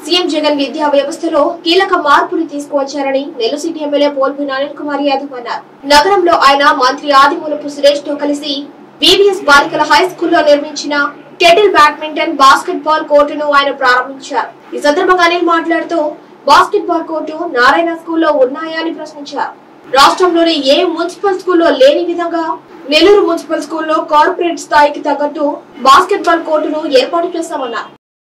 CM Jagan విద్యా వ్యవస్థలో కీలక మార్పులు తీసుకువచ్చారని నెల్లూరు సిటీ ఎమ్మెల్యే పోల్పి అనిల్ కుమార్ యాదవ్ అన్నారు నగరంలో ఆయన మంత్రి ఆదిమూలపు సురేష్ తో కలిసి బీవీఎస్ బాలికల హై స్కూల్లో నిర్మించిన కెటిల్ బ్యాడ్మింటన్ బాస్కెట్ బాల్ కోర్టును ఆయన ప్రారంభించారు ఈ సందర్భంగా అనిల్ మాట్లాడుతూ బాస్కెట్ బాల్ కోర్టు నారాయణ స్కూల్లో ఉన్నాయా అని ప్రశ్నించారు రాష్ట్రంలోని ఏ మున్సిపల్ స్కూల్లో లేని విధంగా నెల్లూరు మున్సిపల్ స్కూల్లో కార్పొరేట్ స్థాయికి తగ్గట్టు బాస్కెట్ బాల్ కోర్టును ఏర్పాటు చేస్తామన్నారు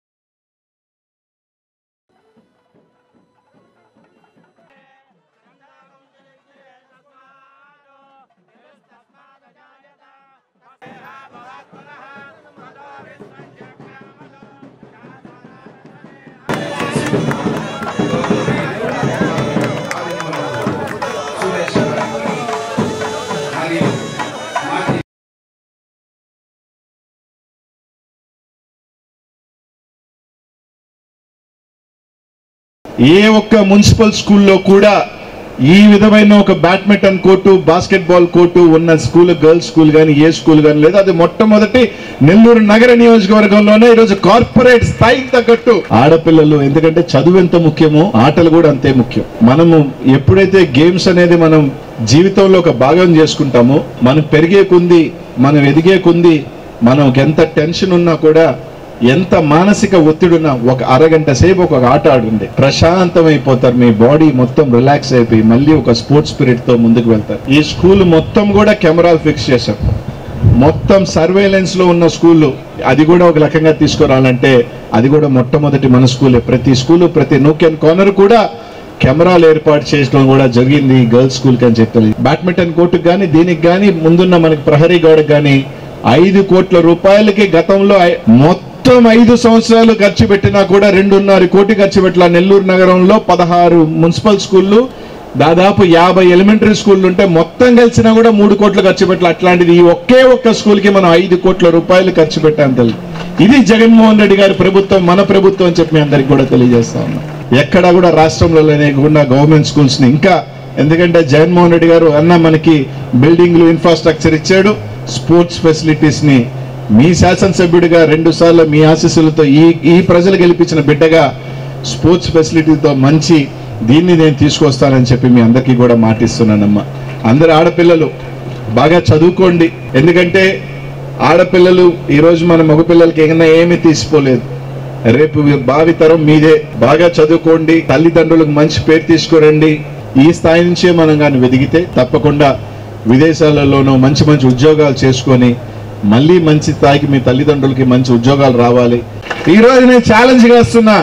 ఏ ఒక్క మున్సిపల్ స్కూల్లో కూడా ఈ విధమైన ఒక badminton court basketball court ఉన్న స్కూల్ గర్ల్స్ స్కూల్ కానీ ఏ స్కూల్ కానీ లేదు అది మొట్టమొదటి నెల్లూరు నగర నియోజకవర్గంలోనే ఈరోజు కార్పొరేట్ స్థాయికి తగ్గట్టు ఆడపిల్లలు ఎందుకంటే చదువు ఎంత ముఖ్యమో ఆటలు కూడా అంతే ముఖ్యం మనము ఎప్పుడైతే గేమ్స్ అనేది మనం జీవితంలో ఒక భాగం చేసుకుంటామో మనం పెరిగే కొంది మనం ఎదిగే కొంది మనకు ఎంత టెన్షన్ ఉన్నా కూడా ఎంత మానసిక ఒత్తిడున్నా ఒక అరగంట సేపు ఒక ఆట ఆడండి ప్రశాంతమైపోతారు మీ బాడీ మొత్తం రిలాక్స్ అయిపోయి మళ్ళీ ఒక స్పోర్ట్స్ స్పిరిట్ తో ముందుకు వెళ్తారు ఈ స్కూల్ మొత్తం కూడా కెమెరాలు ఫిక్స్ చేశారు మొత్తం సర్వేలెన్స్ లో ఉన్న స్కూల్ అది కూడా ఒక రకంగా తీసుకురావాలంటే అది కూడా మొట్టమొదటి మన స్కూలే ప్రతి స్కూల్ ప్రతి నూక్ అండ్ కార్నర్ కూడా కెమెరాలు ఏర్పాటు చేయడం కూడా జరిగింది గర్ల్స్ స్కూల్ కి అని చెప్పాలి బ్యాడ్మింటన్ కోర్టుకు కానీ దీనికి కానీ ముందున్న మనకి ప్రహరీ గోడకు కానీ ఐదు కోట్ల రూపాయలకి గతంలో ఐ- మొత్తం ఐదు సంవత్సరాలు ఖర్చు పెట్టినా కూడా రెండున్నర కోటి ఖర్చు పెట్టాల నెల్లూరు నగరంలో పదహారు మున్సిపల్ స్కూళ్ళు దాదాపు యాభై ఎలిమెంటరీ స్కూళ్ళు ఉంటే మొత్తం కలిసినా కూడా మూడు కోట్లు ఖర్చు పెట్టాలి అట్లాంటిది ఈ ఒకే ఒక్క స్కూల్ కి మనం ఐదు కోట్ల రూపాయలు ఖర్చు పెట్టాం తల్లి ఇది జగన్మోహన్ రెడ్డి గారి ప్రభుత్వం మన ప్రభుత్వం అని చెప్పి మీ అందరికి కూడా తెలియజేస్తా ఉన్నాం ఎక్కడ కూడా రాష్ట్రంలో లేకుండా గవర్నమెంట్ స్కూల్స్ ని ఇంకా ఎందుకంటే జగన్మోహన్ రెడ్డి గారు అన్న మనకి బిల్డింగ్లు ఇన్ఫ్రాస్ట్రక్చర్ ఇచ్చాడు స్పోర్ట్స్ ఫెసిలిటీస్ ని మీ శాసనసభ్యుడిగా రెండు సార్లు మీ ఆశీస్సులతో ఈ ఈ ప్రజలు గెలిపించిన బిడ్డగా స్పోర్ట్స్ ఫెసిలిటీతో మంచి దీన్ని నేను తీసుకొస్తానని చెప్పి మీ అందరికీ కూడా మాటిస్తున్నానమ్మా అందరు ఆడపిల్లలు బాగా చదువుకోండి ఎందుకంటే ఆడపిల్లలు ఈరోజు మన మగపిల్లలకి ఏమైనా ఏమీ తీసిపోలేదు రేపు భావితరం మీదే బాగా చదువుకోండి తల్లిదండ్రులకు మంచి పేరు తీసుకురండి ఈ స్థాయి నుంచే మనం కానీ వెదిగితే తప్పకుండా విదేశాలలోనూ మంచి మంచి ఉద్యోగాలు చేసుకొని మళ్ళీ మంచి స్థాయికి మీ తల్లిదండ్రులకి మంచి ఉద్యోగాలు రావాలి ఈ రోజు నేను ఛాలెంజ్ చేస్తున్నా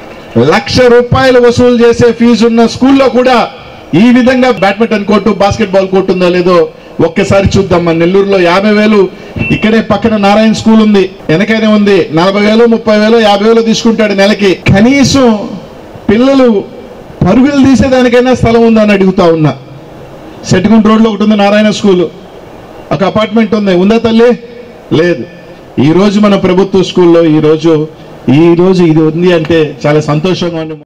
లక్ష రూపాయలు వసూలు చేసే ఫీజు ఉన్న స్కూల్లో కూడా ఈ విధంగా badminton court basketball court ఉందో లేదో ఒక్కసారి చూద్దాం మన నెల్లూరులో యాభై వేలు ఇక్కడే పక్కన నారాయణ స్కూల్ ఉంది వెనకైనా ఉంది నలభై వేలు ముప్పై వేలు యాభై వేలు తీసుకుంటాడు నెలకి కనీసం పిల్లలు పరుగులు తీసేదానికైనా స్థలం ఉందని అడుగుతా ఉన్నా సెట్గుంట రోడ్లో ఒకటి ఉంది నారాయణ స్కూల్ ఒక అపార్ట్మెంట్ ఉంది ఉందా తల్లి లేదు ఈ రోజు మన ప్రభుత్వ స్కూల్లో ఈ రోజు ఈ రోజు ఇది ఉంది అంటే చాలా సంతోషంగా ఉంది